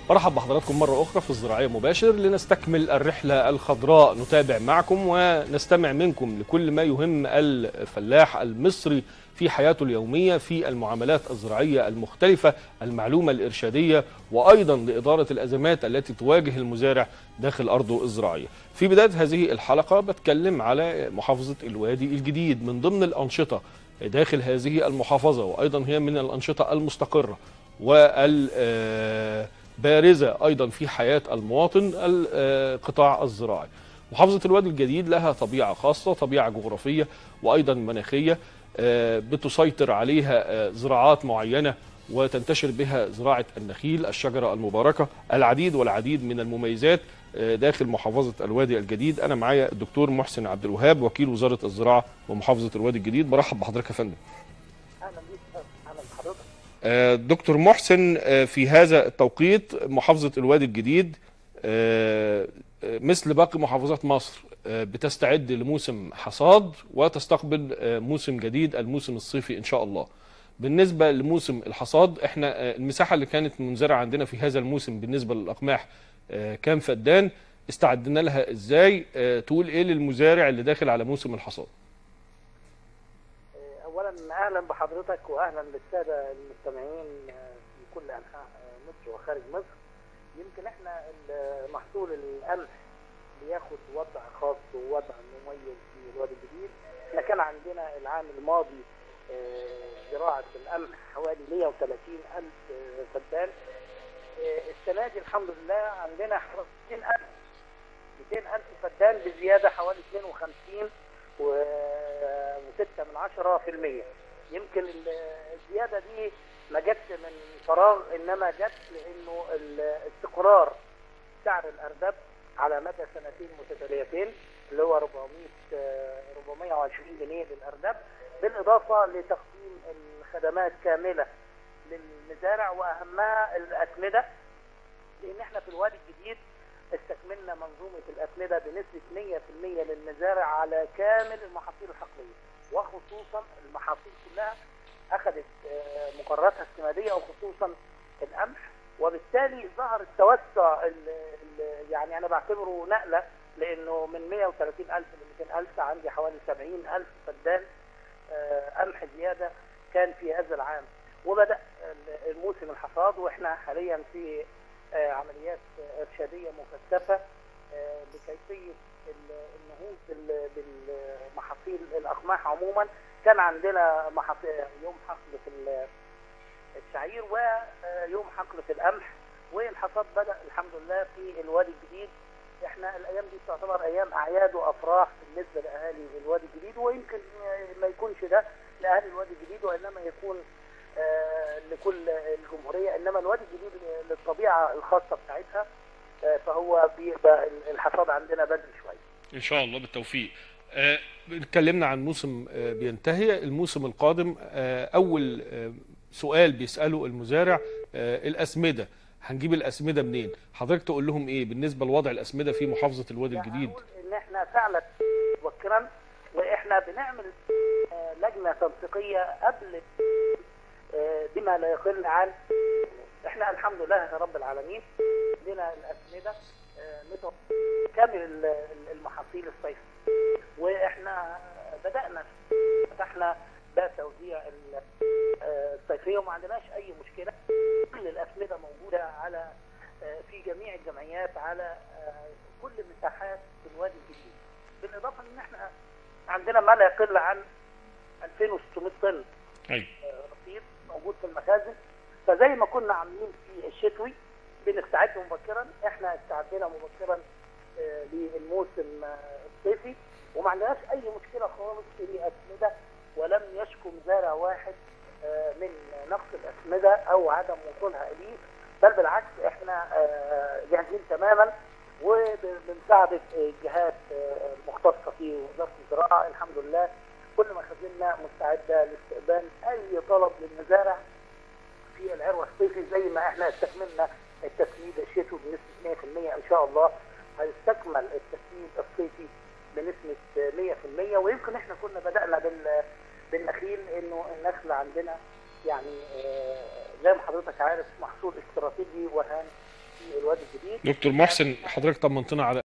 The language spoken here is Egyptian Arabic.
مرحب بحضراتكم مرة أخرى في الزراعية مباشر لنستكمل الرحلة الخضراء نتابع معكم ونستمع منكم لكل ما يهم الفلاح المصري في حياته اليومية في المعاملات الزراعية المختلفة المعلومة الإرشادية وأيضا لإدارة الأزمات التي تواجه المزارع داخل أرضه الزراعية في بداية هذه الحلقة بتكلم على محافظة الوادي الجديد من ضمن الأنشطة داخل هذه المحافظة وأيضا هي من الأنشطة المستقرة وال بارزة أيضا في حياة المواطن القطاع الزراعي محافظة الوادي الجديد لها طبيعة خاصة طبيعة جغرافية وأيضا مناخية بتسيطر عليها زراعات معينة وتنتشر بها زراعة النخيل الشجرة المباركة العديد والعديد من المميزات داخل محافظة الوادي الجديد أنا معايا الدكتور محسن عبد الوهاب وكيل وزارة الزراعة ومحافظة الوادي الجديد برحب بحضرتك يا فندم اهلا بيك اهلا بحضرتك دكتور محسن في هذا التوقيت محافظة الوادي الجديد مثل باقي محافظات مصر بتستعد لموسم حصاد وتستقبل موسم جديد الموسم الصيفي إن شاء الله بالنسبة لموسم الحصاد احنا المساحة اللي كانت منزرعة عندنا في هذا الموسم بالنسبة للأقماح كام فدان استعدنا لها ازاي تقول ايه للمزارع اللي داخل على موسم الحصاد اولا اهلا بحضرتك واهلا بالساده المستمعين في كل انحاء مصر وخارج مصر يمكن احنا محصول القمح بياخد وضع خاص ووضع مميز في الوادي الجديد احنا كان عندنا العام الماضي زراعه القمح حوالي 130 الف فدان السنه دي الحمد لله عندنا حوالي 200 الف 200 الف فدان بزياده حوالي 52 و6 من عشرة في المية يمكن الزيادة دي ما جاتش من فراغ إنما جت لأنه استقرار سعر الأردب على مدى سنتين متتاليتين اللي هو 400 420 جنيه للأردب بالإضافة لتقديم الخدمات كاملة للمزارع وأهمها الأسمدة لأن احنا في الوادي الجديد استكملنا منظومة الأسمدة بنسبة 100% للمزارع على كامل المحاصيل الحقلية وخصوصا المحاصيل كلها أخذت مقرراتها السمادية وخصوصا القمح وبالتالي ظهر التوسع ال ال يعني أنا بعتبره نقلة لأنه من 130 ألف ل 200 ألف عندي حوالي 70 ألف فدان قمح زيادة كان في هذا العام وبدأ الموسم الحصاد وإحنا حاليا في عمليات إرشادية مكثفة بكيفية النهوض بالمحاصيل الأقماح عموما كان عندنا محاصيل يوم حقل الشعير ويوم حقل القمح والحصاد بدأ الحمد لله في الوادي الجديد احنا الايام دي تعتبر ايام اعياد وافراح بالنسبه لاهالي الوادي الجديد ويمكن ما يكونش ده لاهالي الوادي الجديد وانما يكون آه لكل الجمهوريه انما الوادي الجديد للطبيعه الخاصه بتاعتها آه فهو بيبقى الحصاد عندنا بدري شويه. ان شاء الله بالتوفيق. آه اتكلمنا عن موسم آه بينتهي الموسم القادم آه اول آه سؤال بيساله المزارع آه الاسمده هنجيب الاسمده منين؟ حضرتك تقول لهم ايه بالنسبه لوضع الاسمده في محافظه الوادي الجديد؟ ان احنا فعلا مبكرا واحنا بنعمل آه لجنه تنسيقيه قبل بما لا يقل عن احنا الحمد لله يا رب العالمين لنا الاسمده كامل المحاصيل الصيفيه واحنا بدانا فتحنا باب توزيع الصيفيه وما عندناش اي مشكله كل الاسمده موجوده على في جميع الجمعيات على كل مساحات الوادي الجديد بالاضافه ان احنا عندنا ما لا يقل عن 2600 طن ايوه رصيد موجود في المخازن فزي ما كنا عاملين في الشتوي بنستعد مبكرا احنا استعدنا مبكرا للموسم الصيفي وما عندناش اي مشكله خالص في الاسمده ولم يشكو مزارع واحد من نقص الاسمده او عدم وصولها اليه بل بالعكس احنا جاهزين تماما وبمساعده الجهات المختصه في وزاره الزراعه الحمد لله كل مخازننا مستعده لاستقبال اي طلب للمزارع في العروه الصيفي زي ما احنا استكملنا التسميد الشتوي بنسبه 100% ان شاء الله هيستكمل التسميد الصيفي بنسبه 100% ويمكن احنا كنا بدانا بال بالنخيل انه النخل عندنا يعني زي ما حضرتك عارف محصول استراتيجي وهام في الوادي الجديد دكتور محسن حضرتك طمنتنا على